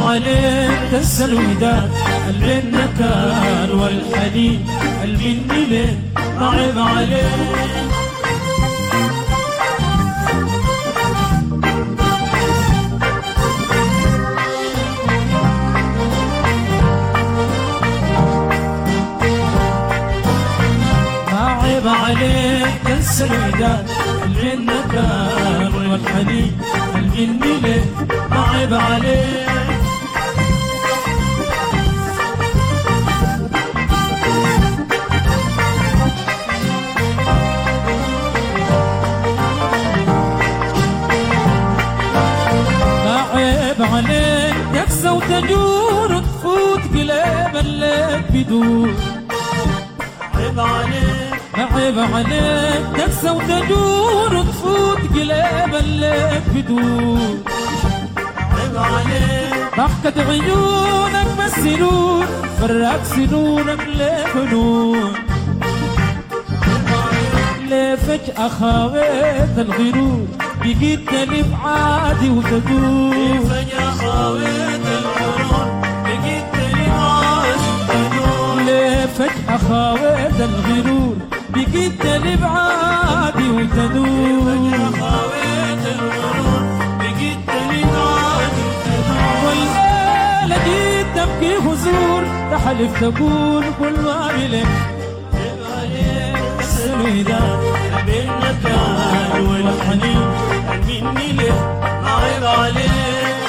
عليك تنسى الوداد قلبي النكال والحنين قلبي النيل ما عيب عليك ما عيب عليك تنسى الوداد قلبي النكال والحنين قلبي النيل ما عيب عليك ما عيب عليك تكسى وتجور تفوت قلب الليل بدون عيب عليك ما عيب عليك تكسى وتجور تفوت قلب الليل بدون عيب عليك ضحكة عيونك مسنون فرق سنونك لفنون ليه فجأة خاويت الغرور بقيت تلف عادي وتدور فجأة خاويت الغرور بقيت تلف عادي وتدور ليه فجأة خاويت الغرور بقيت تلف عادي وتدور خاويت الغرور بقيت تلف عادي وتدور والليلة جيت تبكي هزور تحلف تقول كل ما بلك عيب عليك السويدان قلبي النكال والحنين مني ليه ما عيب عليك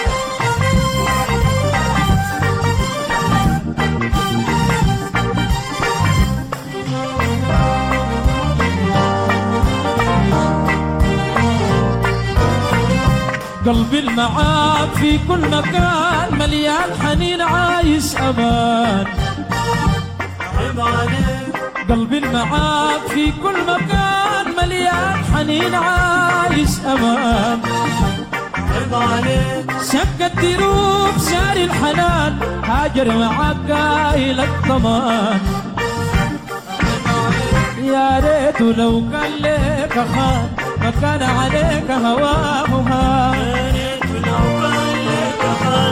قلبي المعاك في كل مكان مليان حنين عايش أمان عيب عليك قلبي المعاك في كل مكان مليان حنين عايش أمان عيب عليك شق الدروب شاري الحنان هاجر معاك قايل الضمان يا ريت لو كان لك خان ما كان عليك هواه هان يا ريت لو كان لك خان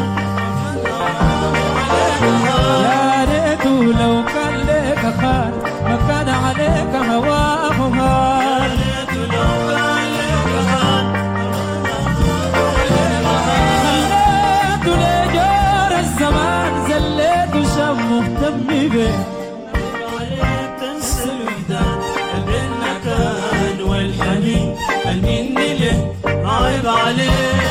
يا ريت لو كان لك خان ما كان عليك هواه هان ريت لو كان لك خان خليته لجار الزمان زليته شم مهتم بيه عليك تنسى الوداد قلبي النكال والحنين المني له عيب عليك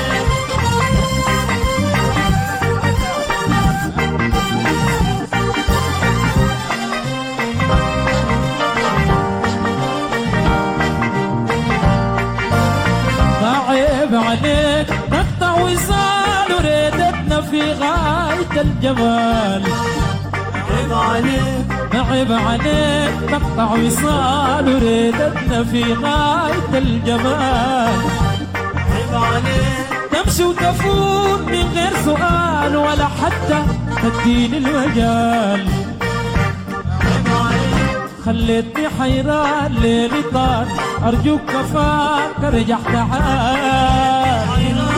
ما عيب عليك نقطع وصال وريدتنا في غاية الجمال عيب عليك ما عيب عليك نقطع وصال وريدتنا في غاية الجمال عيب عليك تمشي وتفوت من غير سؤال ولا حتى تديني المجال عيب عليك خليتني حيران ليلي طال أرجوك كفاك ارجع تعال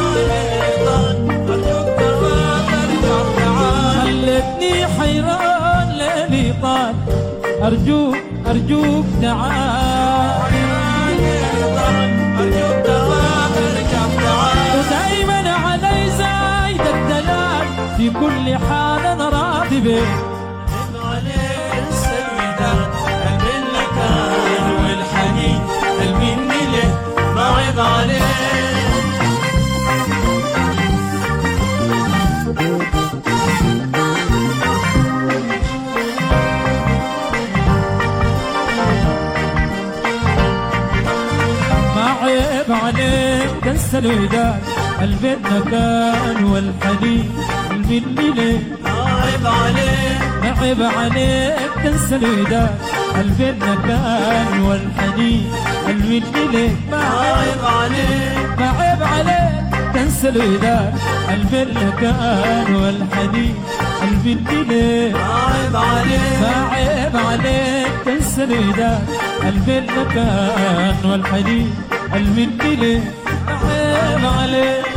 خلتني حيران ليلي طال أرجوك أرجوك تعال ودايما علي زايد الدلال في كل حال أنا راضي بك عليك ما عيب عليك تنسى الوداد البيت مكان والحنين مني ليه عيب عليك ما عيب عليك تنسى الوداد البيت مكان والحنين مني ليه ما عيب عيب عليك ما عيب عليك تنسى الوداد البيت مكان والحنين مني ليه عيب عليك ما عيب عليك تنسى الوداد البيت مكان والحنين المني ليه ما عيب عليك